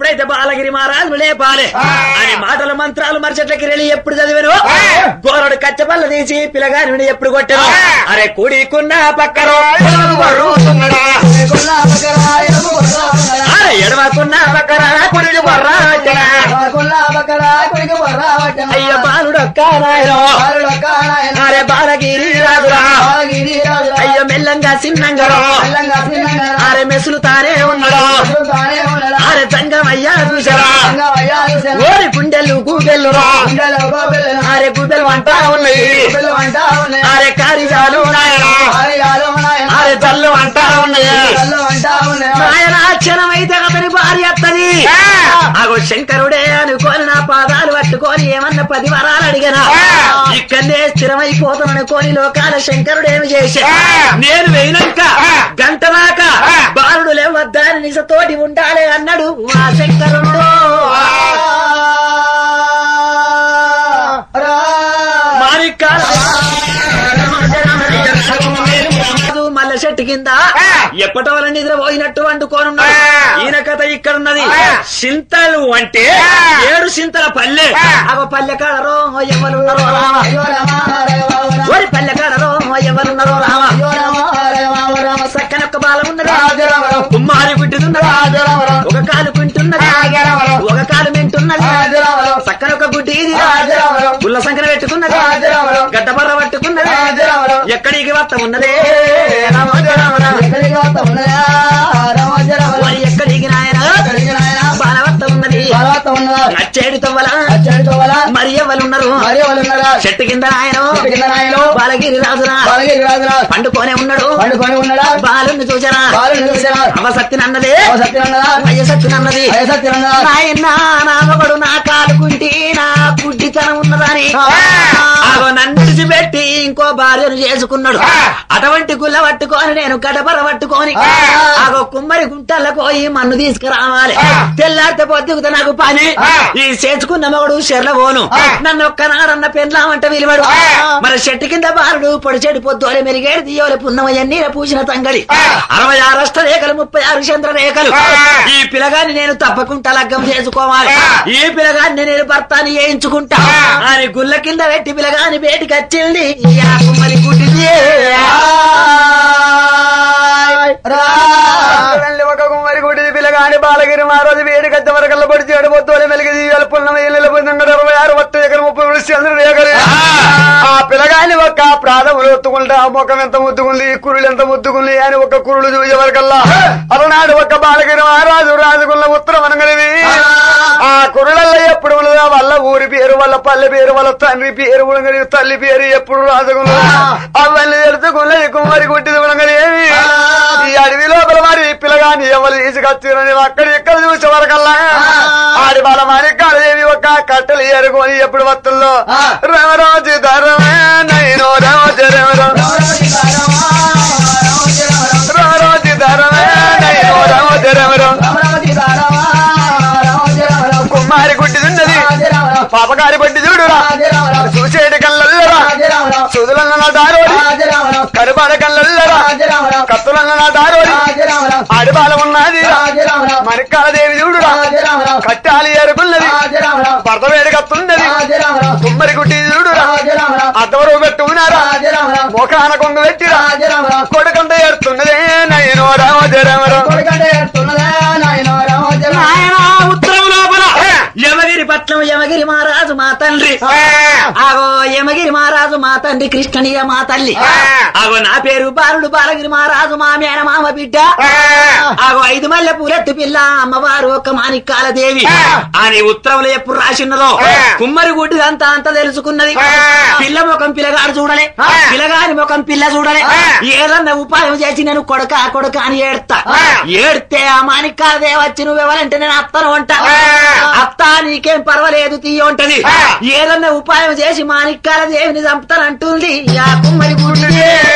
ఎప్పుడైతే బాలగిరి మహారాజు లేపాలే అని మాటల మంత్రాలు మరుసట్లకి రెళ్ళి ఎప్పుడు చదివాను గోరడు కచ్చపల్ల తీసి పిల్లగాని విని ఎప్పుడు కొట్టాను అరే కూడికున్న పక్కన అరే ఎడవకున్న పక్కన కుడి బొర్రా వచ్చెనా. అయ్య బాలుడొక్క నాయనో అరే బాలగిరి రాదురా అయ్య మెల్లంగా సిన్నంగరో అరే మెసులు తానే ఉన్నాడు అరే సంగమయ్యా చూసారా ఓరి గుండెలు గూగెల్లురా అరే గుడ్డలు వంట ఉన్నాయి అరే కారిజాలు నాయనా అరే జల్లు వంట ఉన్నాయి ఆయన క్షణమైతే అతని భార్య అత్తది అగో శంకరుడే అనుకోని నా పాదాలు పట్టుకొని ఏమన్నా పది వరాలు అడిగనా ఇక్కడనే స్థిరమైపోతాననుకోని లోకాల శంకరుడేమి చేశా నేను వేయినాక గంట దాకా బాలుడు లేవద్దని నిజతోటి ఉండాలి అన్నాడు ఆ శంకరుడు మాణిక్యాల మల్ల చెట్టు కింద ఎప్పటి వల్ల నిద్ర పోయినట్టు వండుకోనున్నాడు ఈయన కథ ఇక్కడ ఉన్నది సింతలు అంటే ఏడు సింతల పల్లె అవ పల్లె కాడరో ఎవరున్నారో రామ ఓరి పల్లె కాడరో ఎవరున్నారో రామ సక్కనొక్క బాల ఉన్నది కుమ్మారి గుడ్డిదున్నది ఒక కాలు కుంటున్నది ఒక కాలు మెంటున్నది సక్కనొక్క గుడ్డి ఇది పుల్ల సంకన పెట్టుకున్నది గడ్డబర్ర పట్టుకున్నది ఎక్కడికి వత్త ఉన్నదే రామ రామ రామ. ఓరి ఎక్కడికి నాయన బాలవత్త ఉన్నది నచ్చేడు తవ్వల మరి ఎవరున్నారు చెట్టు కింద నాయన బాలగిరి రాజురా పండుకోనే ఉన్నాడు పండుకొని ఉన్నాడా బాలుని చూచరా బాలుని చూసారా అవ సత్యనన్నదే ఓ సత్యనన్నదా అయ్య సత్యనన్నది అయ్య సత్యనన్నదా నాయన నా మగడు నా కాలుకుంటి నా గుడ్డితనం ఉన్నదని అగో నన్ను విడిచిపెట్టి ఇంకో భార్యను చేసుకున్నాడు అటువంటి గుల్ల పట్టుకొని నేను గడపర పట్టుకొని అగో కుమ్మరి గుంటలకు పోయి మన్ను తీసుకురావాలి తెల్లారితే పొద్దుకుతా నాకు పని ఈ చేసుకున్న మగడు చెర్ల పోను నన్ను ఒక్కనాడన్న పెండ్లామంట విలువడు మరి చెట్టు కింద బారుడు పొడి చెడు పొద్దులే మెరిగేడు దియోలే పున్నమయ్యన్ని పూసిన తంగడి అరవై ఆరు అష్ట రేఖలు ముప్పై ఆరు చంద్ర రేఖలు ఈ పిల్లగాన్ని నేను తప్పకుండా లగ్గం చేసుకోవాలి ఈ పిల్లగాన్ని నేను భర్తని వేయించుకుంటా అని గుల్ల కింద పెట్టి పిల్లగాని బయటికి వచ్చింది ఆ కుమ్మరి గుడ్డిది తల్లి ఒక కుమ్మరి గుడి పిల్లగాని బాలగిరి మహారాజు వేడి గద్ద వరకల్ల పడి చేడు పొద్దులే మెలిగి దీయాలు పున్నమ ఏళ్ళు పొందంగా అరవై ఆరు ఒక్క ఎకరం ముప్పై మూడు చంద్రుడు ఎకరు ఆ పిల్లగాని ఒక్క ప్రాణములు ఒత్తుకుంటా ఆ ముఖం ఎంత ముద్దుకుంది ఈ కురులు ఎంత ముద్దుకుంది అని ఒక కురులు చూసే వరకల్లా అలనాడు ఒక బాలగిరి మహారాజు రాజుకున్న ఉత్తరం అనగలివి ఆ కురులల్లో ఎప్పుడు ఉన్నదో వాళ్ళ ఊరి పేరు వాళ్ళ పల్లె పేరు వాళ్ళ తండ్రి పేరు ఉడగలి తల్లి పేరు ఎప్పుడు రాజుకున్న అవన్నీ తెలుసుకున్నది కుమ్మరి గుట్టిది ఉడగలేవి ఈ అడవి లోపల మరి పిల్లగాని ఎవరు తీసుకొచ్చిరని అక్కడ ఇక్కడ చూసే వరకల్లా ఆడి వాళ్ళ మరి కడదేవి ఒక కట్టెలు ఏరుకొని ఎప్పుడు వత్తుల్లో రమరాజు ధరమే నైనో రాజు రమరాజు ధరమే నైనో రాజు కుమ్మారి గుడ్డిదున్నది పాపగారి బడ్డి చూడురా చూసేటి కళ్ళల్లరా సుదులన్న నా దారోడి కరుబాల కళ్ళల్లరా కత్తులన్న నా దారోడి ఆడిబాల ఉన్నది మరికాల దేవి చూడురా కట్టాలి ఏరుకున్నది భర్త వేడి కత్తున్నది కుమ్మరి గుడ్డి చూడురా అద్దవరు పెట్టుకున్నారా మోకాన కొంగ పెట్టిరా కొడుకంత ఏడుతున్నదే నయనో రామజరమరం ఆయన ఉత్తరం లోపల యమగిరి పట్నం యమగిరి మహారాజు మా తండ్రి ఆగో యమగిరి మహారాజు మా తండ్రి కృష్ణనీయ మా తల్లి ఆగో నా పేరు బాలుడు బాలగిరి మహారాజు మా మేన మామ బిడ్డ ఆగో ఐదు మల్లె పూలెట్టు పిల్ల అమ్మవారు ఒక మాణిక్కాల దేవి అని ఉత్తరంలో ఎప్పుడు రాసిన్నదో కుమ్మరి గుడ్డి అంతా అంత తెలుసుకున్నది పిల్ల ముఖం పిల్లగాడు చూడలే పిల్లగాని ముఖం పిల్ల చూడలే ఏదన్నా ఉపాయం చేసి నేను కొడక కొడక అని ఏడ్తా ఏడితే ఆ మాణిక్కాల దేవి వచ్చి నువ్వెవరంటే నేను అత్తను అంట అత్త నీకేం పర్వాలేదు తీయ ఉంటది ఏదన్నా ఉపాయం చేసి మాణిక్కాల దేవిని చంపుతానంటుంది ఆ కుమ్మరి గుడ్డి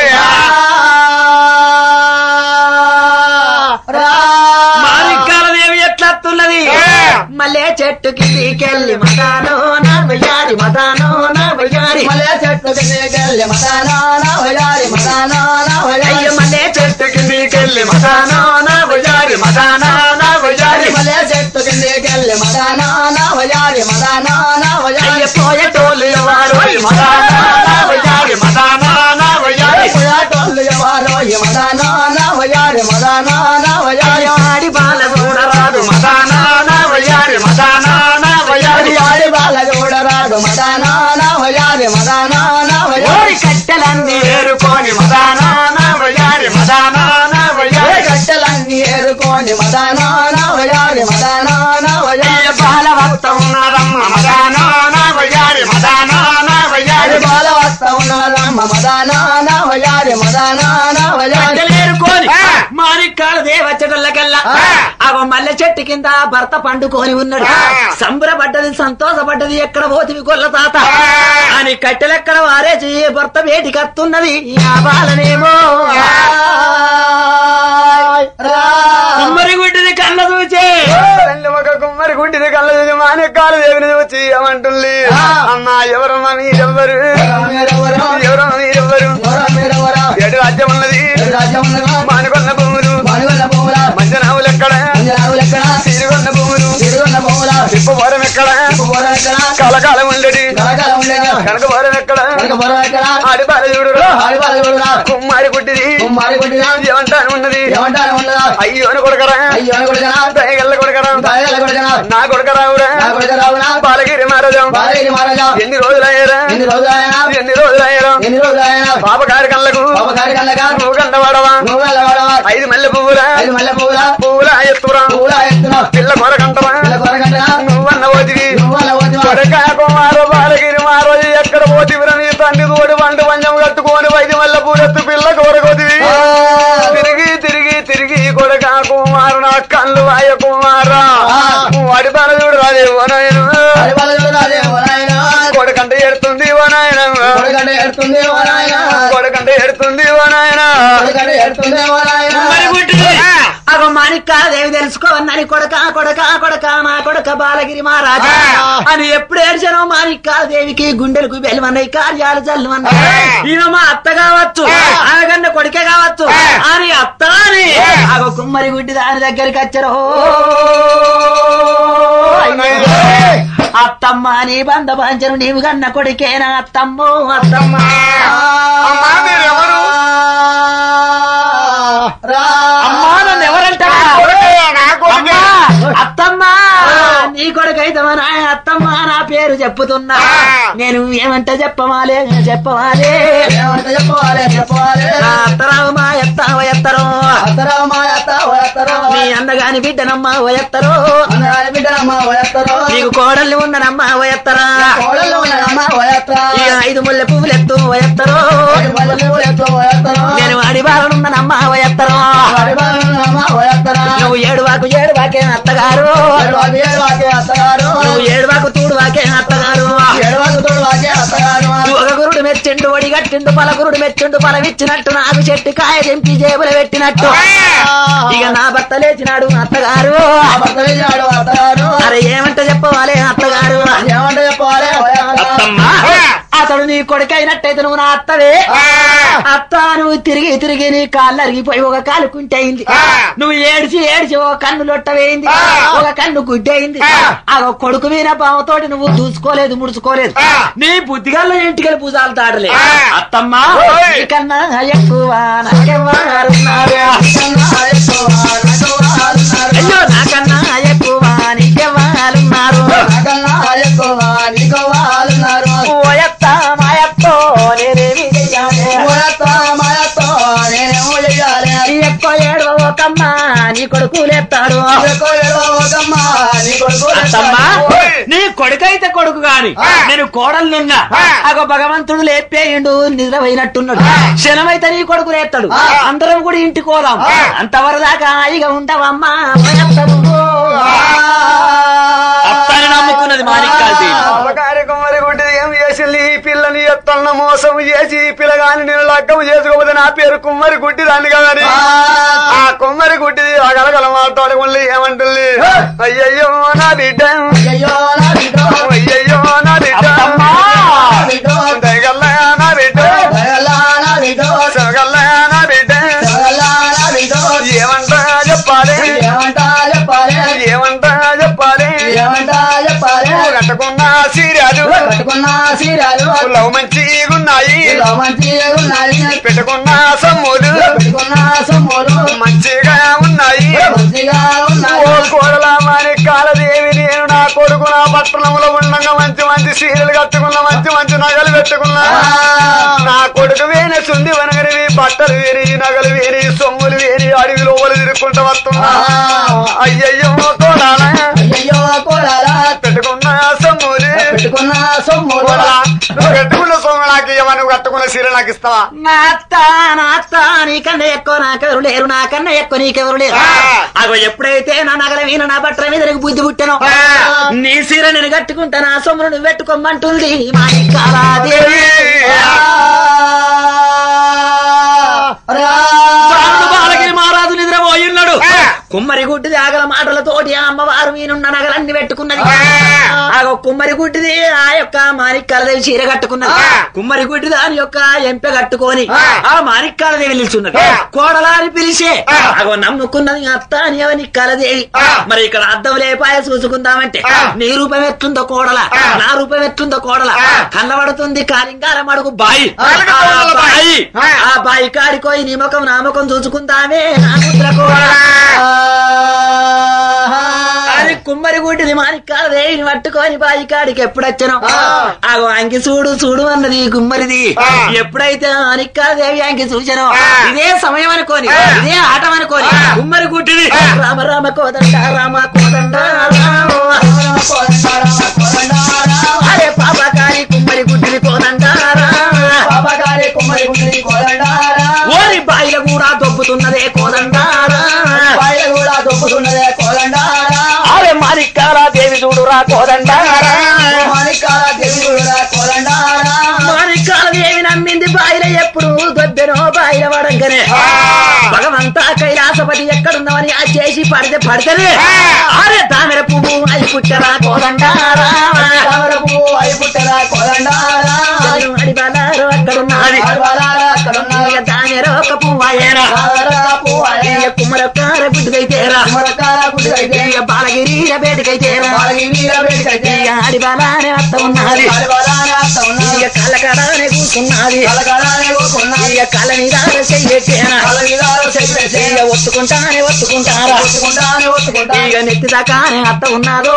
మాణిక్కాల దేవి ఎట్లా వస్తున్నది మళ్ళీ చెట్టు కిందికెళ్ళి మదానో నా వయ్యారి మదానో నా వయ్యారి వయారి మల్లె చెట్టు కిందికెళ్ళి మదానా నా వయారి మదానా నా అయ్య వయారి మల్లె చెట్టు కిందికెళ్ళి మదానా నా వయారి మదానా నా వయారి మల్లె చెట్టు కిందికెళ్ళి మదానా నా వయారి మదానా నా అయ్య వయారి పోయేటోళ్ళు ఎవరు మదానా నా వయారి మదానా నా వయారి పుయాటోళ్ళు ఎవరో ఈ మదానా నా వయారి మదానా నా వయారి ఆడి బాల చూడరాదు మదానా నా వయారి మదానా నా వయారి ఆడి బాల చూడరాడు మదానా నా వయారి మదానా నా వయారి ఓరి కట్టెలన్నీ ఏరుకొని మదానా నా వయారి మదానా నా వయారి గట్టెలన్నీ ఏరుకోని మదానా నా వయారి మదానా నా వయారి అయ్య బాల వస్త ఉన్నదమ్మ మదానా నా వయారి మదానా నా వయారి బాల వస్తా ఉన్నదమ్మ మదానా నా వయారి మదానా నా వయారి కట్టెలేరుకొని మాణిక్కాల దేవచ్చటల్లకల్లా అగో మల్లె చెట్టు కింద భర్త పండుకొని ఉన్నాడు సంబరపడ్డది సంతోషపడ్డది ఎక్కడ పోతివి కొల్ల తాత అని కట్టెలెక్కడ వారేసి భర్త వేటికి అత్తున్నది ఆ బాలనేమో కుమ్మరి గుడ్డిది కళ్ళ చూచే తల్లి ఒక కుమ్మరి గుండిని కళ్ళ చూసి మానెక్కాలు దేవుని వచ్చి ఏమంటుంది అమ్మా ఎవరమ్మా మీరెవ్వరు ఎవరమ్మా మీరెవ్వరు ఎటు రాజ్యం ఉన్నది మానుకొన్న భూములు మంజనావులు ఎక్కడ సిరిగొన్న భూములు తిప్పవరం ఎక్కడ కలకాలం ఉండేది కనకవరం ఎక్కడ ఆడి బాల చూడు కుమ్మారి గుడ్డిది ఏమంటాను ఉన్నది అయ్యో అని కొడకరా దయగల్ల కొడకరా నా కొడకరావురా బాలగిరి మహారాజా ఎన్ని రోజులయ్యారా ఎన్ని రోజులైనా ఎన్ని రోజులయ్యారా ఎన్ని రోజులైనా పాపగారి కళ్ళకు పాప గారి కళ్ళగా నువ్వు కండవాడవా నువ్వు వెళ్ళవాడవా ఐదు మల్లె పువ్వురా ఐదు మల్లె పువ్వుల పువ్వుల ఎత్తురా పువ్వుల ఎత్తున్నావు పిల్ల కొరకంటవా పిల్ల కొరగంటగా నువ్వన్న ఓదివి నువ్వు అలా వద్దువా కొరకా కుమారు బాలగిరి మారోజు ఎక్కడ పోతివిరా నీ తండ్రి తోడి వంట పంచం కట్టుకొని వైద్య మల్ల పూలెత్తు పిల్ల కొరకొదివి తిరిగి తిరిగి తిరిగి కొడక కుమారు నా కళ్ళు వాయ కుమారా వాడి బాల చూడు రాదే వనాయన అది వాళ్ళ చూడు రాజే ఓ నాయనా. కొడకంటే ఎడుతుంది వనాయన కొడుకంటే ఎడుతుంది ఓ నాయనా. కొడకంటే ఎడుతుంది వనాయన కొడుకంటే ఎడుతుంది ఓ నాయనా. కుమ్మరి గుడ్డిది అగో మాణిక్కాల దేవి తెలుసుకోవన్నని కొడక కొడక కొడక నా కొడక బాలగిరి మహారాజా అని ఎప్పుడు ఏడ్చానో మాణిక్కాల దేవికి గుండెలకు వెలువన్నాయి కార్యాలు జల్లువన్నాయి ఈమె మా అత్త కావచ్చు ఆమెకన్నా కొడుకే కావచ్చు అని అత్త అని అగో కుమ్మరి గుడ్డి దాని దగ్గరికి వచ్చారు అత్తమ్మ నీ బంధ పంచరు నీవు కన్న కొడుకేనా అత్తమ్మో అత్తమ్మ అమ్మా మీరెవరు రా. అమ్మా నన్ను ఎవరంటారా కొడుకయ్యా, నా కొడుకే. అమ్మా, అత్తమ్మ నీ కొడుకైతమా నా అత్తమ్మ నా పేరు చెప్పుతున్నా నేను ఏమంటే చెప్పమాలే చెప్పమాలే ఏమంటే చెప్పవాలి చెప్పవాలి నా అత్తరావు మా ఎత్తావ ఎత్తరో అత్తరా మా అత్త ఓ అత్తరా. నీ అందగాని బిడ్డనమ్మా ఓ ఎత్తరో అందగాని బిడ్డనమ్మ ఓ అత్తరా. నీకు కోడళ్ళు ఉన్ననమ్మా ఓ ఎత్తరా కోడళ్ళు ఉన్నదమ్మ ఓ అత్తరా. ఈ ఐదు ముళ్ళ పువ్వులు ఎత్తు ఓ ఎత్తరో వాడి వల్ల నువ్వు ఎత్తు ఓ అత్తరా. నేను వాడి బాలనున్ననమ్మా ఓ ఎత్తరో వాడి వల్ల ఉన్నదమ్మ ఓ అత్తరా. నువ్వు ఏడువాకు ఏడువాకే అత్తగారు ఏడువాకి ఏడువాకి అత్తగారు. నువ్వు ఏడువాకు తూడువాకే అత్తగారు ఏడువాకి తోడువాకి అత్తగారు. ఒక గురుడు మెచ్చిండు ఒడిగట్టిండు పలగురుడు మెచ్చిండు పలవిచ్చినట్టు నాకు చెట్టు కాయ తెంపి జేబులు పెట్టినట్టు ఇక నా భర్త లేచినాడు అత్తగారు ఆ భర్త వెళ్ళాడు అత్తగారు. అరే ఏమంట చెప్పవాలే అత్తగారు ఏమంటే చెప్పాలి ఓ అత్తమ్మ. అతడు నీ కొడుకైనట్టయితే నువ్వు నా అత్తవే అత్త నువ్వు తిరిగి తిరిగి నీ కాళ్ళు అరిగిపోయి ఒక కాలు కుంటయింది నువ్వు ఏడిచి ఏడిచి ఒక కన్ను లొట్టవేయింది ఒక కన్ను గుడ్డయింది ఆ ఒక కొడుకు మీద బావతోటి నువ్వు దూసుకోలేదు ముడుచుకోలేదు నీ బుద్ధిగల్లో ఇంటికెళ్ళి పూజాలు తాడలే అత్తమ్మా కన్నా ఎక్కువ నాకెవ్వరున్నారు కన్నా ఎక్కువ నాకు వారున్నారు. అయ్యో నాకన్నా ఎక్కువ నీకెవ్వాలున్నారు నాకన్నా ఎక్కువ నీకు వారున్నారు. ఓయత్త మాయత్తో నేనేమి చెయ్యాలి ఓ అత్త మా అత్త నేనేమో చెయ్యాలి. నీ ఎక్కువ ఏడవ ఒకమ్మ నీ కొడుకులేస్తాడు ఎక్కువ ఏడవకమ్మ, నీ కొడుకు అత్తమ్మా ఓయ్. నీ కొడుకైతే కొడుకు గాని నేను కోడలున్నా అగో భగవంతుడు లేపేయండు నిద్రపోయినట్టున్నాడు క్షణమైతే నీ కొడుకు లేస్తాడు అందరం కూడా ఇంటికి పోదాం అంతవరదాకా హాయిగా ఉంటావమ్మా అత్తని నమ్ముకున్నది మాణిక్కాల్ది అమ్మగారి కుమ్మరి గుడ్డిది ఏం చేసింది ఈ పిల్లని ఎత్తన్న మోసం చేసి ఈ పిల్లగాని నేను లగ్గం చేసుకోకపోతే నా పేరు కుమ్మరి గుడ్డి దాన్ని కదని ఆ కుమ్మరి గుడ్డిది అగలగల మాట్లాడకుండా ఏమంటుంది అయ్యయ్యో నా బిడ్డ అయ్యో నా బిడ్డ, అయ్యయ్యో నా బిడ్డ అత్తమ్మా బిడ్డ, కట్టుకున్న సీరియలు కట్టుకున్న చీరలు లవ్ మంచి ఉన్నాయి ఇలా మంచిగా ఉన్నాయి పెట్టుకున్న సమ్ములు పెట్టుకున్న సొమ్ములు మంచిగా ఉన్నాయి మంచిగా ఓ ఉన్నాయి కోడల మాణిక్యాలదేవి నేను నా కొడుకు నా పట్టణంలో ఉండగా మంచి మంచి సీరియలు కట్టుకున్నా మంచి మంచి నగలు పెట్టుకున్నా నా కొడుకు వేనే సుంది వనగనివి బట్టలు వేరి నగలు వేరి సొమ్ములు వేరి అడవి లోపల తిరుక్కుంటూ వస్తున్నా అయ్యయ్యో కోడాల అయ్యో కోడాలా పెట్టుకున్న సొమ్ములు పెట్టుకున్న సొమ్ములు కోడలా, నువ్వు పెట్టుకున్న సొమ్ము నాకు ఇవ్వ నువ్వు కట్టుకున్న సీర నాకు ఇస్తావా నా అత్త నా అత్త నీకన్నా ఎక్కువ నాకెవరు లేరు నాకన్నా ఎక్కువ నీకెవరు లేరు ఆ. అగో ఎప్పుడైతే నా నగల మీద నా బట్టల మీద నీకు బుద్ధి పుట్టాను ఆ. నీ సీర నేను కట్టుకుంటా నా సొమ్మును నువ్వు పెట్టుకోమంటుంది మాణిక్యాలాదేవి బాలుడు బాలగిరి మహారాజు నిద్రపోయి ఉన్నాడు ఆ. కుమ్మరి గుడ్డిది ఆగల మాటలతోటి ఆ అమ్మవారు మీనున్న నగలన్నీ పెట్టుకున్నది ఆ. ఆగో కుమ్మరి గుడ్డిది ఆ యొక్క మాణిక్యాలదేవి చీర కట్టుకున్నది ఆ. కుమ్మరి గుడ్డి దాని యొక్క ఎంపె కట్టుకొని ఆ. ఆ మాణిక్యాలదేవి నిల్చున్నది ఆ. కోడలా అని పిలిచే ఆ. అగో నమ్ముకున్నది అత్త అని అవని కలదేవి ఆ. మరి ఇక్కడ అద్దం లేపాయ చూసుకుందామంటే ఆ. నీ రూపం ఎట్లుందో కోడల ఆ. నా రూపం ఎట్లుందో కోడల ఆ. కళ్ళబడుతుంది కాలింగాల మడుగు బాయి కాలింగ ఆ కోడల బాయి. బాయి ఆ. ఆ బాయి కాడికోయి నీ ముఖం నా ముఖం చూసుకుందామే నా ముద్ర కోడల అది కుమ్మరి గుడ్డిది మాణిక్కాల దేవిని పట్టుకొని బాయి కాడికి ఎప్పుడొచ్చను ఆ. ఆగో అంకి చూడు చూడు అన్నది ఈ కుమ్మరిది ఆ. ఎప్పుడైతే మాణిక్కాల దేవి అంకి చూచానో ఆ. ఇదే సమయం అనుకోని ఆ. ఇదే ఆటం అనుకోని ఆ. కుమ్మరి గుడ్డిది ఆ. రామ రామ కోదండ రామ కోదండ రామ అరే పాపకారి కుమ్మరి గుడ్డిది కోదండ రామ పాపగారి కుమ్మరి గుండి కోదండారా ఓరి బాయిల కూడా దొబ్బుతున్నదే కోదండ రామ పైన కూడా దొప్పుతున్నదే కోదండారా అరే మాణిక్కాల దేవి చూడురా కోదండ రామ మాణికాల దేవుడురా కోదండారా మాణిక్కాల దేవి నమ్మింది బాయిల ఎప్పుడు దొబ్బెనో బాయిల వడంగనే ఆ. భగవంతా కైలాసపతి ఎక్కడున్నావని ఆ చేసి పడితే పడితేనే ఆ. అరే తామెర పువ్వు అయి పుట్టరా కోదండారా తామర పువ్వు అయి పుట్టరా కోదండారా అడిబాలారు అక్కడున్నది ఆడవారారా అక్కడున్నారు ఇక తామెర ఒక పువ్వు అయ్యేరా తామర పువ్వు అయ్యే ఇక కుమ్మరొక్కార గుడ్డుకైతేరా కుమ్మరకాల గుడికైతే ఇక బాలగిరి బేటకైతేరా వాళ్ళకి వీర వేడికైతే ఇక అడిబాలానే అత్త ఉన్నది ఆడవారారా అత్త ఉన్నారు ఇక కళ్ళకడానే కూర్చున్నది కలకడానే కొనుక్కున్నారు ఇక కళ్ళ మీద చెయ్యట్టేనా కళ్ళ విధాలు చెప్పేసి ఇక ఒత్తుకుంటానే ఒత్తుకుంటారా ఒత్తుకుంటానే ఒత్తుకుంటా ఇక నెత్తి దాకానే అత్త ఉన్నాదో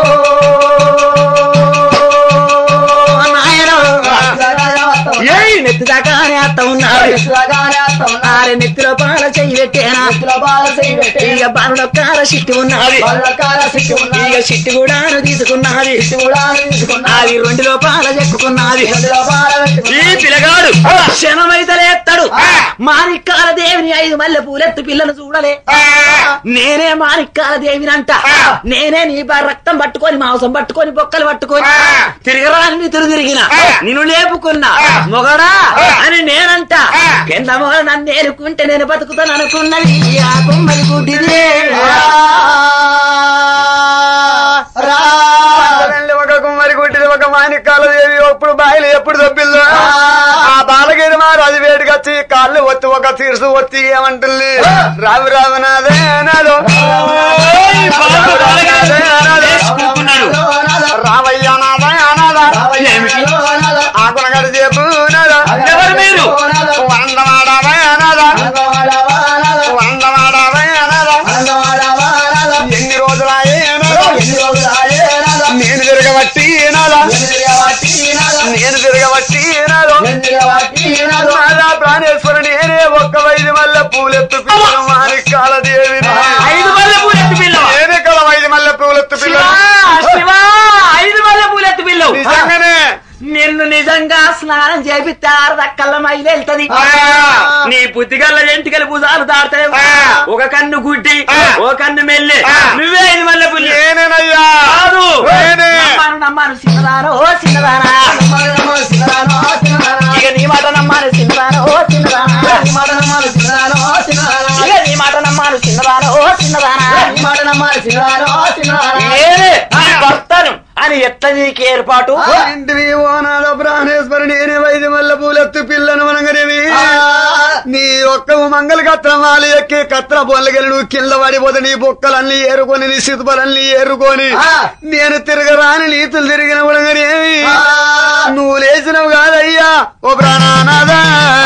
నాయనో. ఏయ్ నెత్తి దాకానే అత్త ఉన్నారు ఆరే నెత్తిలో పాల చెయ్యి పెట్టేనా ఇక బాలుడొక్కార చిట్టి ఉన్నది ఇక చిట్టి కూడా తీసుకున్నది అది రెండు లోపాల చెక్కున్నది ఈ పిల్లగాడు క్షణమైతే ఎత్తాడు మాణిక్కాల దేవిని ఐదు మల్లె పూలెత్తు పిల్లను చూడలే నేనే మాణిక్కాల దేవినంట నేనే నీ బా రక్తం పట్టుకొని మాంసం పట్టుకొని బొక్కలు పట్టుకొని తిరగరాని తిరుగు తిరిగిన నిన్ను లేపుకున్నా మొగడా అని నేనంట కింద మొగ నన్ను ఏలుకుంటే నేను బతుకుతాను అనుకున్నది ఆ కొమ్మరి గుడ్డిదే తల్లి ఒక కుమ్మరి గుడ్డిది ఒక మాణిక్యాల దేవి ఎప్పుడు బాయిలు ఎప్పుడు దొబ్బిల్లు ఆ బాలగిరి మహారాజు వేడికి వచ్చి కాళ్ళు ఒత్తి ఒక తీర్సు ఒత్తి ఏమంటుంది రావి రావనాదే నాదో రావయ్య నాదా అనాదా ఆకునగడి చేపు నాదా ఎవరు మీరు? వందమాడావా అనాదా వందమాడావా అనాదా ఎన్ని రోజులాయే అనాదా నేను తిరగబట్టి నాదా నేను తిరగబట్టి నాదో మాదా ప్రాణేశ్వరు నేనే ఒక్క వైద్య మల్లె పూలెత్తు పిల్లలు మాణిక్యాల దేవిని ఐదు మల్లె పూలెత్తు పిల్ల నేనే కదా వైద్య మల్లె పూలెత్తు శివా పిల్లలు శివా ఐదు మల్లె పూలెత్తు పిల్లు నిజంగానే నిన్ను నిజంగా స్నానం చేపిస్తే ఆరదక్కల్ల మైలు వెళ్తది ఆ. నీ బుద్ధిగల్ల ఎంటికల భుజాలు దాడతాయి ఆ. ఒక కన్ను గుడ్డి ఆ. ఓ కన్ను మెల్లి ఆ. నువ్వే ఐదు మల్లె పుల్లి నేనేనయ్యా కాదు నేనే నమ్మాను నమ్మాను చిన్నదానో ఓ చిన్నదానా ఇక నీ మాట నమ్మాను చిన్నదానో ఓ చిన్నదానా ఇక నీ మాట నమ్మాను చిన్నదానో ఓ చిన్నదానా నేనే నీ భర్తను అని ఎట్ల నీకు ఏర్పాటు ఇంటివి ఓనాద ప్రాణేశ్వరి నేనే వైద్య మల్లె పూలెత్తు పిల్లను మనగనివి నీ ఒక్క మంగళ కత్రమాలు ఎక్కి కత్ర బొల్లగలి నువ్వు కింద పడిపోతే నీ బొక్కలన్నీ ఏరుకొని నీ సితుపలన్నీ ఏరుకొని ఆ. నేను తిరగరాని నీతులు తిరిగిన ఉడగనేమి ఆ. నువ్వు లేచినవు కాదయ్యా ఓ ప్రాణానాదా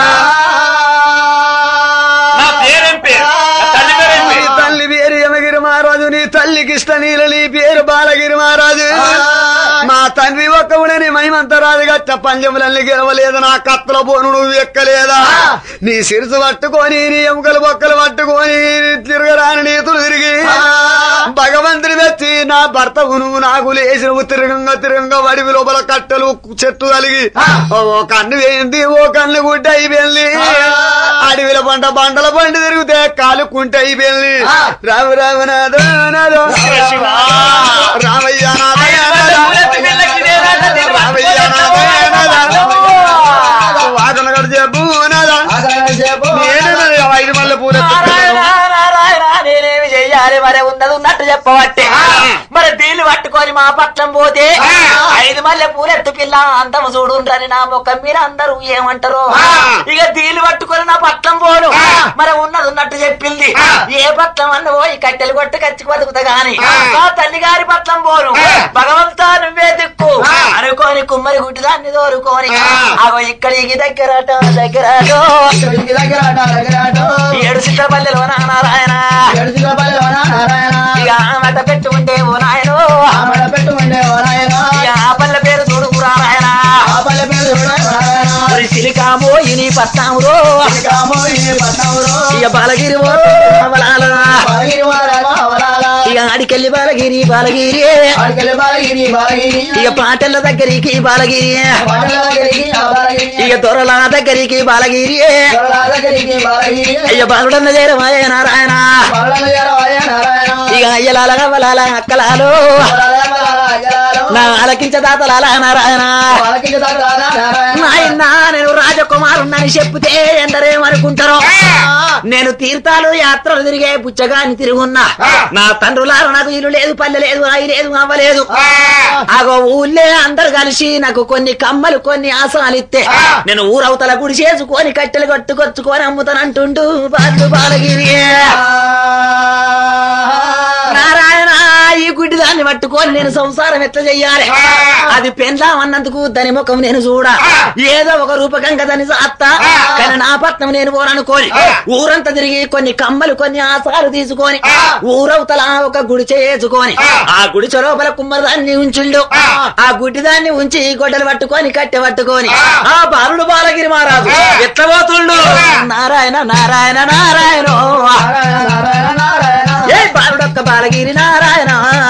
నా పేరేం పేరు నా తల్లి పేరేం నీ పేరు తల్లి పేరు యమగిరి మహారాజు నీ తల్లికి ఇష్ట నీల నీ పేరు బాలగిరి మహారాజు మా తండ్రి ఒక్కవుడని మహిమంతరాజు గట్ట పంజములన్నీ గెలవలేదు నా కత్తల పోను నువ్వు ఎక్కలేదా నీ సిరుసు పట్టుకొని నీ ఎముకలు బొక్కలు పట్టుకొని తిరగరాని నీతులు తిరిగి భగవంతుని వచ్చి నా భర్తవు నువ్వు నాకు లేచి నువ్వు తిరగంగా తిరగంగా వడివి లోపల కట్టలు చెట్టు కలిగి ఓ కన్ను వేయింది ఓ కన్ను గుడ్డ అయిపోయింది అడవిల పంట బండల పంట తిరిగితే కాలుకుంటే అయిపోయింది రామ రామనాథో నాథో శివ. రామయ్య నాథో పూలెత్తి పిల్లకి నేనాట నేను రామయ్య నాథో వాదన గడు చెప్పు నాదా నేను ఐదు మల్లె పూల నారాయణ, నారాయణ, నేనేమి చెయ్యాలి మరి ఉన్నది ఉన్నట్టు చెప్పబట్టే మరి దీన్ని పట్టుకొని మా పట్లం పోతే ఐదు మల్లె పూలెత్తు పిల్ల అందము చూడుండ్రని నా ముఖం మీరు అందరూ ఏమంటారు ఇక దీన్ని పట్టుకొని నా పట్లం పోను మరి ఉన్నది ఉన్నట్టు చెప్పింది ఏ పట్లం అన్న పోయి కట్టెలు కొట్టు కచ్చి బతుకుతా గాని నా తల్లి గారి పట్లం పోను భగవంతా నువ్వే దిక్కు అనుకోని కుమ్మరి గుడ్డి దాన్ని దోరుకోని అగో ఇక్కడికి దగ్గరట దగ్గరటో ఏడు సిద్ధపల్లెలో నారాయణ ఇక ఆమెట పెట్టు ఉంటే ఓ నాయనో ఇక ఆ పల్లె పేరు చూడు నారాయణ మరి సిలికామో ఇని పట్టామురో ఇక బాలగిరి ఓ అవలాల. ఇక ఆడికెళ్ళి బాలగిరి బాలగిరి ఇక పాటల దగ్గరికి బాలగిరి ఇక దొరల దగ్గరికి బాలగిరి అయ్య బాలుడన్న చేరమాయ నారాయణ ఇక అయ్యలాల అవలాల అక్కలాలో నా ఆలకించ దాతలాల నారాయణ నాయనా నేను రాజకుమారుణ్ణని చెప్తే ఎందరేమనుకుంటారో నేను తీర్థాలు యాత్రలు తిరిగే పుచ్చగాని తిరుగున్నా నా తండ్రులారు నాకు ఇల్లు లేదు పల్లె లేదు అయి లేదు అవ్వలేదు ఆగో ఊళ్ళే అందరు కలిసి నాకు కొన్ని కమ్మలు కొన్ని ఆసనాలు ఇస్తే నేను ఊరవతల గుడి చేసుకొని కట్టెలు కట్టుకొచ్చుకొని అమ్ముతానంటుండు బాలు బాలగిరి నారాయణ ఈ గుడ్డి దాన్ని పట్టుకొని నేను సంసారం ఎట్లా చెయ్యాలి అది పెండ్లాం అన్నందుకు దాని ముఖం నేను చూడ ఏదో ఒక రూపకంగా దాన్ని సాత్తా కానీ నా పట్నం నేను పోరనుకోని ఊరంతా తిరిగి కొన్ని కమ్మలు కొన్ని ఆసాలు తీసుకొని ఊరవతల ఒక గుడి చేసుకొని ఆ గుడి లోపల కుమ్మరి దాన్ని ఉంచుండు ఆ గుడ్డి దాన్ని ఉంచి గొడ్డలు పట్టుకొని కట్టె పట్టుకొని ఆ బాలుడు బాలగిరి మహారాజు ఎట్లా పోతుండు నారాయణ నారాయణ నారాయణ ఏ బాలుడొక్క బాలగిరి నారాయణ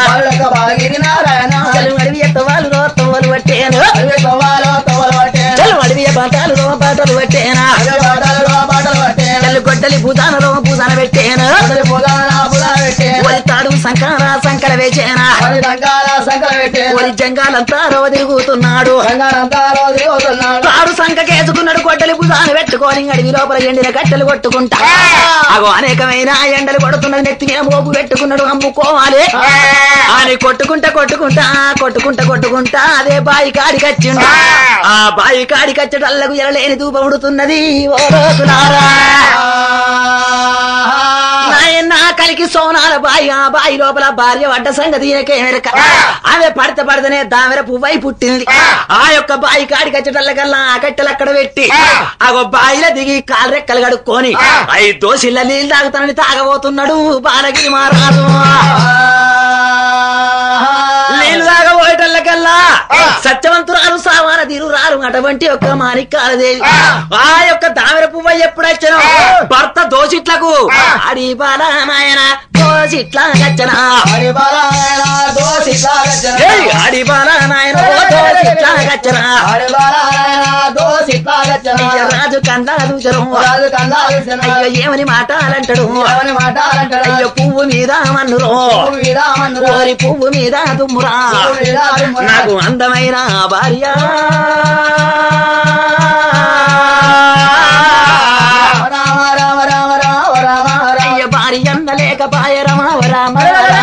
చెలు అడివి ఎత్త వాళ్ళు రోత్తవలు పట్టేను చెలు అడివి బాటాలు రో బాటలు పట్టేనా చెల్లు గొడ్డలి భూతానలో భూతాన పెట్టేను ఒరి తాడు సంకార సంకల వేచేనా ఒరి జంగాలంతా రవ తిరుగుతున్నాడు తాడు సంక కేసుకున్నాడు గొడ్డలి భుజాన పెట్టుకొని అడవి లోపల ఎండిన కట్టెలు కొట్టుకుంటా అగో అనేకమైన ఎండలు కొడుతున్నది నెత్తి మీద మోపు పెట్టుకున్నాడు అమ్ముకోవాలి అని కొట్టుకుంటా కొట్టుకుంటా కొట్టుకుంటా కొట్టుకుంటా అదే బాయి కాడికి వచ్చిండు ఆ బాయి కాడికి వచ్చేటల్లకు ఎలలేని దూపముడుతున్నది ఓ రోజులారా నాయన కలికి సోనాల బాయి ఆ బాయి లోపల భార్య పడ్డ సంగతి ఈయనకే మెరక ఆమె పడితే పడితేనే దామెర పువ్వై పుట్టింది ఆ యొక్క బాయి కాడికి వచ్చేటల్లకల్లా ఆ కట్టెలు అక్కడ పెట్టి ఆ బాయిలో దిగి కాలు రెక్కలు కడుక్కొని ఐదు దోశల నీళ్ళు తాగుతానని తాగబోతున్నాడు బాలగిరి మహారాజు నీళ్ళు తాగబోయేటల్లకల్లా సత్యవంతురాలు సామాన తీరురాలు అటువంటి యొక్క మాణిక్యాలదేవి ఆ యొక్క దామెర పువ్వ ఎప్పుడొచ్చను భర్త దోషిట్లకు అడి బాల నాయన దోషిట్ల గచ్చనా ఏయ్, అడి బాల నాయన దోషిట్ల గచ్చనా అయ్య రాజు కందా దూచరు అయ్యో ఏమని మాటాలంటాడు అయ్యో పువ్వు మీద మన్నురో ఓరి పువ్వు మీద దుమ్మురా నాకు అందమైన భార్య అయ్య భార్య లేక పాయరమా రామ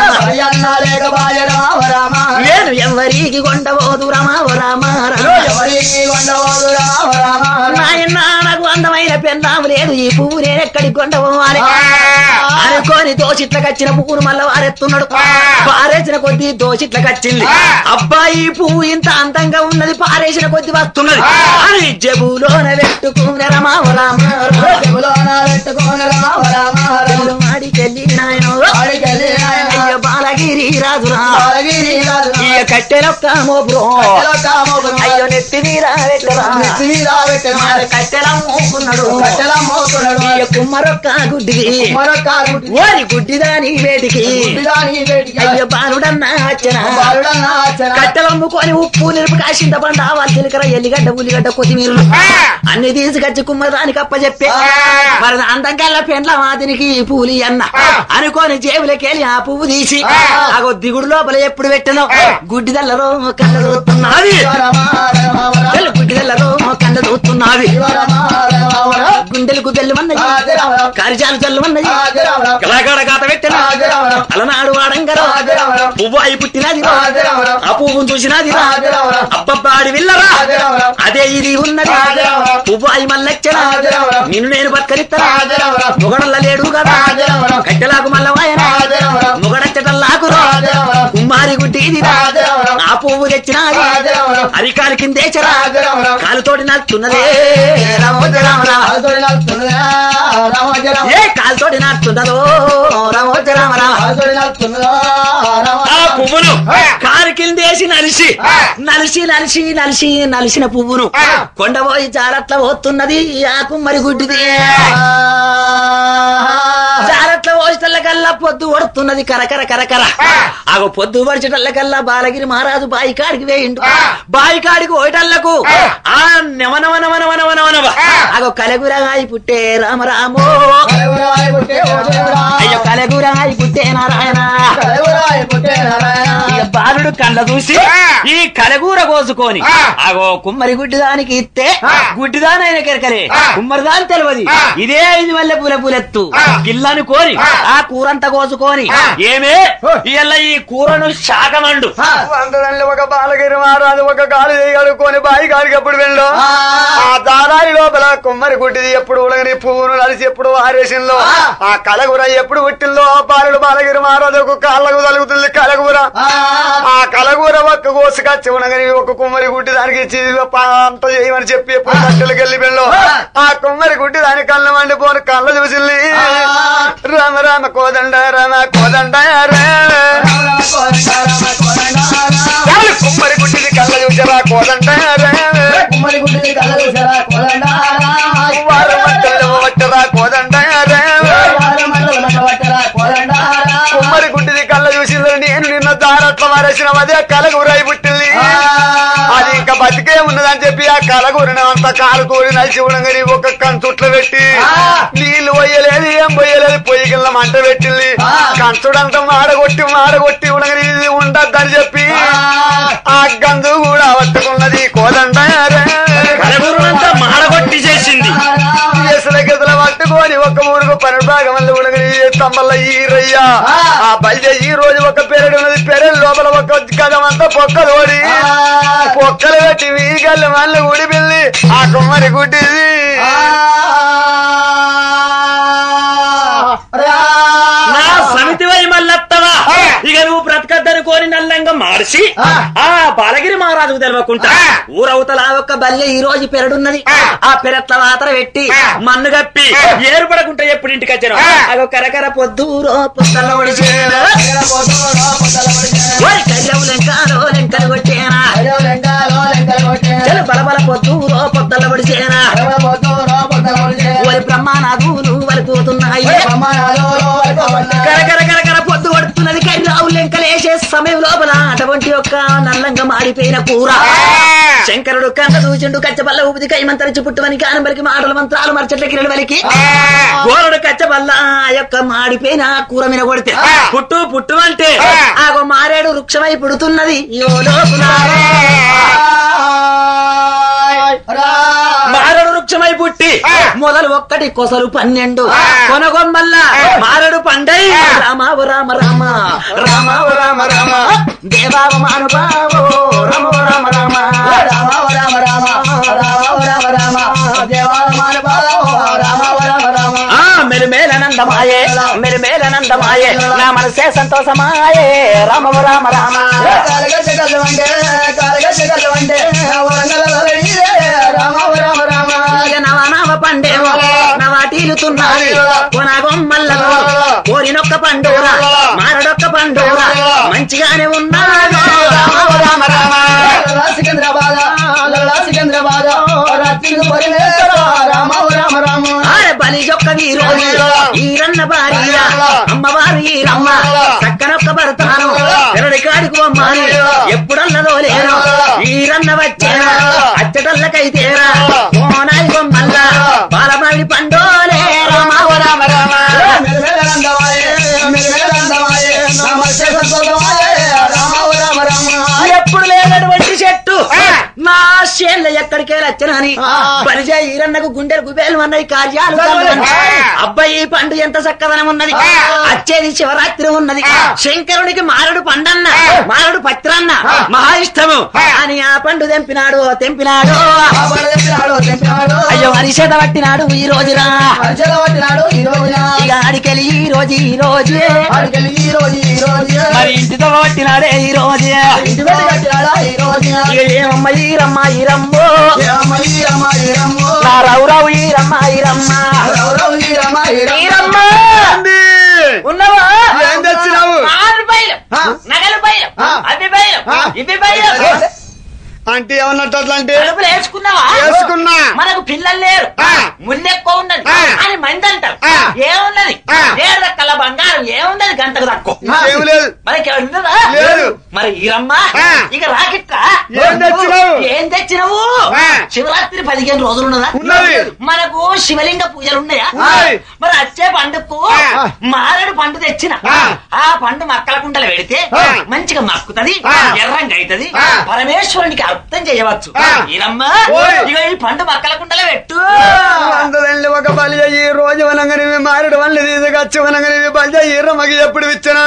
నేను ఎవరికి కొండబోదు రమా రామ నాయన నాకు అందమైన పెన్నాము లేదు ఈ పువ్వు నేను ఎక్కడికి కొండవాలి అనుకోని దోషిట్లకచ్చిన పువ్వును మళ్ళా వారెత్తున్నాడు పారేసిన కొద్దీ దోషిట్లకచ్చింది అబ్బాయి పువ్వు ఇంత అందంగా ఉన్నది పారేసిన కొద్ది వస్తున్నది అని జబులోన పెట్టుకున్న రమావ రామ చెవులోన పెట్టుకోని రామ రామ రామ మాడికెళ్ళి నాయన ఆడికెళ్ళి నాయన అయ్య బాలగిరి రాజురా బాలగిరి రాజు ఇయ కట్టెలొక్క మోపురం కట్టెలో కామోకును అయ్యో నెత్తి మీద పెట్టరా నెత్తి మీద పెట్టెను. కట్టెల మోపున్నాడు కట్టెల మోస్తున్నాడు ఇయ కుమ్మరొక్క గుడ్డికి మరొక గుడ్డి ఓరి గుడ్డిదాని వేటికి గుడ్డిదాని వేటికి అయ్య బాలుడన్న అచ్చన బాలుడన్న అచ్చన. కట్టెలమ్ముకొని ఉప్పు నిరుపు కాసింత పంట ఆవాలు జీలకర్ర ఎల్లిగడ్డ ఉల్లిగడ్డ కొత్తిమీరలు అన్ని తీసుకొచ్చి కుమ్మదానికి అప్పచెప్పే మరి అందంకల్లా పెండ్ల మాదినికి పూలి అన్న అనుకోని జేబులకెళ్ళి ఆ పువ్వు తీసి అగో దిగుడు లోపల ఎప్పుడు పెట్టను గుడ్డిదల్లలో కళ్ళ చూస్తున్నది రామ రామ రామ గుడ్డిదల్లలో కళ్ళ చూస్తున్నది రామ రామ రామ గుండెలకు బెల్లమన్నది ఆది రామ రామ కారిచాలు చల్లమన్నది ఆది రామ రామ కళాకాడ గాత పెట్టిన ఆది రామ రామ అలనాడు వాడంగరా ఆది రామ రామ పువ్వు అయి పుట్టినది రా. ఆది రామ రామ ఆ పువ్వును చూసినది రా. ఆది రామ రామ అబ్బబ్బాడి విల్లరా ఆది రామ రామ అదే ఇది ఉన్నది ఆది రామ రామ పువ్వు అయి మల్లెచ్చరా ఆది రామ రామ నిన్ను నేను బతకరిస్తారా ఆది రామ రామ మొగడల్ల లేడు కదా ఆది రామ రామ కట్టెలాకు మల్లవాయన ఆది రామ రామ మొగడచ్చటల్లాకు రా. ఆది రామ రామ కుమ్మారి గుడ్డి ఇది రా. ఆది రామ రామ ఆ పువ్వు తెచ్చినది ఆది రామ రామ అరికాలు కిందేచరా ఆది రామ రామ కాలుతోటి నాకుతున్నదే రామోజ రామ రామ ఆదోడి నడుస్తున్నదా రామ రామ ఏ కాలుతోటి నాకుతున్నదో రామోజ రామ రామ ఆదోడి నడుస్తున్నదా రామ ఆ పువ్వును కారు కిందేసి నలిసి నలిసి నలిసి నలిసి నలిసిన పువ్వును కొండపోయి జారట్ల పోతున్నది ఆ కుమ్మరి గుడ్డిది జారట్ల పోసేటల్లకల్లా పొద్దు ఒడుతున్నది కరకర కరకర ఆగో పొద్దు పడిచేటల్లకల్లా బాలగిరి మహారాజు బాయి కాడికి వేయిండు బాయి కాడికి పోయేటల్లకు ఆ నవనవ నవ నవ నవ నవ నవ ఆగో కలగురగాయి పుట్టే రామరామో కలవరాయి పుట్టే ఓ దేవుడా అయ్యో కలగురగాయి పుట్టే నారాయణ కలవరాయి పుట్టే నారాయణ ఇక బాలుడు కళ్ళ చూసి ఈ కలగూర కోసుకొని ఆగో కుమ్మరి గుడ్డిదానికి ఇస్తే గుడ్డిదానైన కెరకలే కుమ్మరిదాని తెలియదు ఇదే ఐదు మల్లె పూల పూలెత్తు గిల్లను కోరి ఆ కూరంతా కోసుకొని ఏమే ఇయ్యాల ఈ కూరను శాకమండు అందరంలో ఒక బాలగిరి మహారాజు ఒక కాలు చేయగలుగుకొని బాయి కాడికి ఎప్పుడు వెళ్ళో ఆ దారాయి లోపల కుమ్మరి గుడ్డిది ఎప్పుడు ఉలగని పువ్వును నలిసి ఎప్పుడు వారేసిందో ఆ కలగుర ఎప్పుడు పుట్టిందో ఆ బాలుడు బాలగిరి మహారాజు ఒక కాళ్ళకు తలుగుతుంది కలగుర ఆ కలగూర ఒక్క కోసుకొచ్చి ఉండగాని ఒక కుమ్మరి గుడ్డి దానికి ఇచ్చి అంత చేయమని చెప్పి ఎప్పుడు కట్టెలకు వెళ్ళి వెళ్ళో ఆ కుమ్మరి గుడ్డి దాని కళ్ళ మండిపోను కళ్ళ చూసింది రామ రామ కోదండ రామ కోదండ రా. చాలు కుమ్మరి గుడ్డిది కళ్ళ చూసారా కోదండ రా. కుమ్మరి గుడ్డి కలలు సరా కొలండారా వారు మట్టలు మట్టరా కోదండ రా. పట్టరా కొలండారా కుమ్మరి గుడ్డిది కళ్ళ చూసింది నేను నిన్న దారట్ల మారేసిన అదే కలగూరై పుట్టింది అది ఇంకా బతికే ఉన్నదని చెప్పి ఆ కలగూరిని అంత కాలు కోరి నలిచి ఉండగాని ఒక కంచుట్లో పెట్టి నీళ్లు పోయలేదు ఏం పోయలేదు పొయ్యి కింద మంట పెట్టింది కంచుడంతా మాడగొట్టి మాడగొట్టి ఉండగాని ఇది ఉండద్దని చెప్పి ఆ గంజు కూడా పట్టుకున్నది కోదండ కలగూరనంతా మాడగొట్టి చేసింది ఎసల గెసల పట్టుకొని ఒక ఊరుకు పన్నెండు భాగం మంది ఉండగాని తమ్మల్ల ఈ రయ్య ఆ బల్జ ఈ రోజు ఒక పెరడు ఉన్నది పెరడు లోపల ఒక గజం అంతా పొక్కలు ఓడి పొక్కలు పెట్టి వీగల్లు మళ్ళీ ఊడిపింది ఆ కుమ్మరి గుడ్డిది నా సమితి వై మల్లత్తవా ఇక నువ్వు బ్రతకద్దని కోరి నల్లంగా మార్చి ఆ బాలగిరి మహారాజుకు తెలవకుంటా ఊరవతల ఒక్క బల్య ఈ రోజు పెరడున్నది ఆ పెరట్ల వాతర పెట్టి మన్ను కప్పి ఏర్పడకుంటా ఎప్పుడు ఇంటికి వచ్చాను అగో కరకర పొద్దు పొత్తల్ల ఒడిచేనా ఓరి కళ్ళవు లెంకాలో లెంకలు కొట్టేనా చలు బలబల పొద్దు పొత్తల్ల ఒడిచేనా ఓరి బ్రహ్మానాథులు వలుకుతున్నాయి కరకర కరకర పొద్దు పడుతున్నది కర్రావు లెంకలేసే సమయం లోపల అటువంటి యొక్క నల్లంగా మాడిపోయిన కూర శంకరుడు కన్న దూచిండు కచ్చబల్ల ఊపిది కైమంతరిచి పుట్టువని కానంబలికి మాటల మంత్రాలు మరచట్ల కిరడు వలికి గోరుడు కచ్చబల్ల ఆ యొక్క మాడిపోయిన కూర మీద కొడితే పుట్టు పుట్టు అంటే ఆగో మారేడు వృక్షమై పుడుతున్నది యో లోపల మారడు వృక్షమై పుట్టి మొదలు ఒక్కటి కొసలు పన్నెండు కొనగొమ్మల్ల మారడు పండై రామావ రామ రామ రామావ రామ రామ దేవావ మానుభావో రామ రామ రామ రామ రామ రామ రామ రామ రామ దేవాల మానవ ఆనందమాయే మెరుమేలనందమాయే నా మనసే సంతోషమాయే రామ రామ రామ కాలగట్ట కళ్ళు అంటే కాలగట్ట కళ్ళు అంటే వరంగల్ రామ రామ రామ ఇక నవనామ పండేమో నవాటీలుతున్నది కొనగొమ్మల్లకు కోరినొక్క పండుగ మారడొక్క పండుగ మంచిగానే ఉన్నాడు రామ రామ రామ లల్లా సికింద్రాబాద్ లల్లా సికింద్రాబాద్ రాత్రి పరిమేశ్వర రామ రామ రామ ఆరే బలి యొక్క వీరోజు ఈరన్న భార్య అమ్మవారు ఈరమ్మ చక్కనొక్క భర్తాను ఎరడి కాడికి బొమ్మని ఎప్పుడన్నదో లేను ఈరన్న వచ్చేనా అచ్చటల్లకైతేరా కోనాయి బొమ్మల్ల బాలమల్లి పండోలే రామ రామ రామ మెలమెలందమాయే మెలమెలందమాయే నమస్తే సంతోషమాయే రామ రామ రామ ఎప్పుడు లేనటువంటి చెట్టు నా చేన్ల ఎక్కడికే వచ్చనని బలిజే ఈరన్నకు గుండెలు గుబేలు అన్నాయి కార్యాలు కలుగుతున్నాయి. అబ్బాయి ఈ పండు ఎంత చక్కదనం ఉన్నది వచ్చేది శివరాత్రి ఉన్నది శంకరునికి మారడు పండన్న మారడు పత్రన్న మహా ఇష్టము అని ఆ పండు తెంపినాడు తెంపినాడు బాబడ తెచ్చినాడు తెచ్చినాడు అయ్యో అరిచేత పట్టినాడు ఈ రోజురా అరిచెల పట్టినాడు ఈ రోజున ఇక ఆడికెళ్ళి ఈ రోజు ఈ రోజు ఆడికెళ్ళి ఈ రోజు ఈ రోజు మరి ఇంటితో పట్టినాడే ఈ రోజు ఇంటి పెట్టి కట్టినాడా ఈ రోజున ఇక ఏమమ్మ ఈరమ్మ ఈరమ్మో ఏమ్మ ఈ రమ్మ ఈ రమ్మ నా రౌరావు ఈరమ్మ ఈరమ్మ ఎవరో ఈ రమ్మ ఈ రమ్మ ఈరమ్మ ఏంది? ఉన్నవా ఏం తెచ్చినావు ఆరు బయలు నగలు బయలు అవి బయలు ఇవి బయలు అంటే ఏమన్నట్టు అట్లా అంటే కడుపులు వేసుకున్నావా వేసుకున్నా. మనకు పిల్లలు లేరు ఆ. ముల్లెక్కువ ఉన్నది ఆ. అని మంది అంటారు ఆ. ఏమున్నది ఆ. ఏడు రకాల బంగారం ఏమున్నది గంటకు తక్కువ ఏం లేదు మనకి ఉన్నదా లేదు. మరి ఈరమ్మ ఆ. ఇక రాకిట్రా ఏం తెచ్చినావు? ఏం తెచ్చినావు ఆ. శివరాత్రి పదిహేను రోజులు ఉన్నదా ఉన్నది. మనకు శివలింగ పూజలు ఉన్నాయా ఉన్నాయి. మరి వచ్చే పండుగకు ఆ. మారడు పండు తెచ్చిన ఆ. ఆ పండు మక్కల కుండలు పెడితే ఆ. మంచిగా మక్కుతది ఆ. ఎర్రంగా అవుతది ఆ. పరమేశ్వరునికి అర్థం చేయవచ్చు ఆ. ఈరమ్మ ఓయ్. ఇక ఈ పండు మక్కల కుండలు పెట్టు అందరండి ఒక బలి ఈ రోజు వనంగని మారడు వల్లి తీసుకొచ్చి వనంగని బలి ఈ రమ్మకి ఎప్పుడు ఇచ్చిన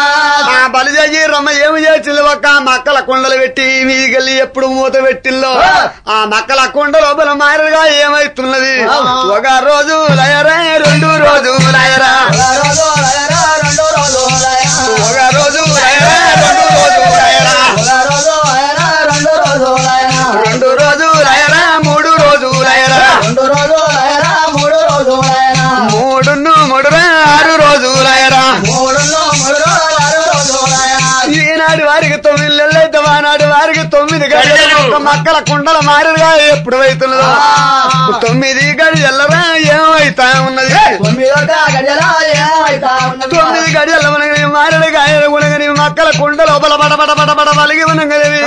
ఆ బలి ఈ రమ్మ ఏమి చేసింది ఒక మక్కల కుండలు పెట్టి మీదికెళ్ళి ఎప్పుడు మూత పెట్టిల్లో ఆ మక్కల కుండ లోపల మారడుగా ఏమైతున్నది ఒక రోజు లయరా రెండు రోజు లయరా రోజు లయరా రెండో రోజు లయరా ఒక రోజు లయరా రెండు రోజు లయరా రోజు లయరా రెండో రోజు లయరా రెండు రోజు లయరా మూడు రోజు లయరా రెండు రోజు లయరా మూడు రోజు లయరా మూడును మూడురా ఆరు రోజు లయరా మూడులో మూడు రోజు ఆరు రోజు లయరా ఈనాడు వారికి తొమ్మిది నెలలైతే ఆనాడు వారికి తొమ్మిది గడియలు ఒక మక్కల కుండల మారుగా ఎప్పుడు అవుతున్నదో తొమ్మిది గడియల్లరా ఏమైతా ఉన్నది తొమ్మిదో గడియల ఏమైతా ఉన్నది తొమ్మిది గడియల మనగని మారడు గాయలు ఉనగని మక్కల కుండ లోపల బడ బడ బడ బడ వలిగి ఉన్నగనివి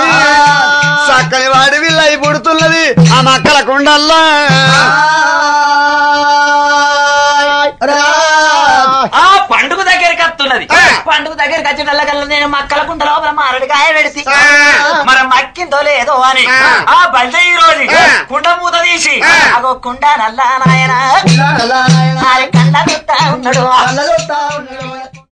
చక్కని వాడి విల్లై పుడుతున్నది ఆ మక్కల కుండల్లా ఆ పండుగ దగ్గరికి వస్తున్నది ఆ. పండుగ దగ్గరికి వచ్చేటల్లకల్లా నేను మక్కల కుండ లోపల మారడికాయ పెడితే ఆ. మరి మక్కిందో లేదో అని ఆ. ఆ బల్జ ఈ రోజు ఆ. కుండ మూత తీసి ఆ. అగో కుండ నల్లా నాయన నాయన ఆయన కండ ఉన్నాడు కళ్ళ చూస్తా ఉన్నాడు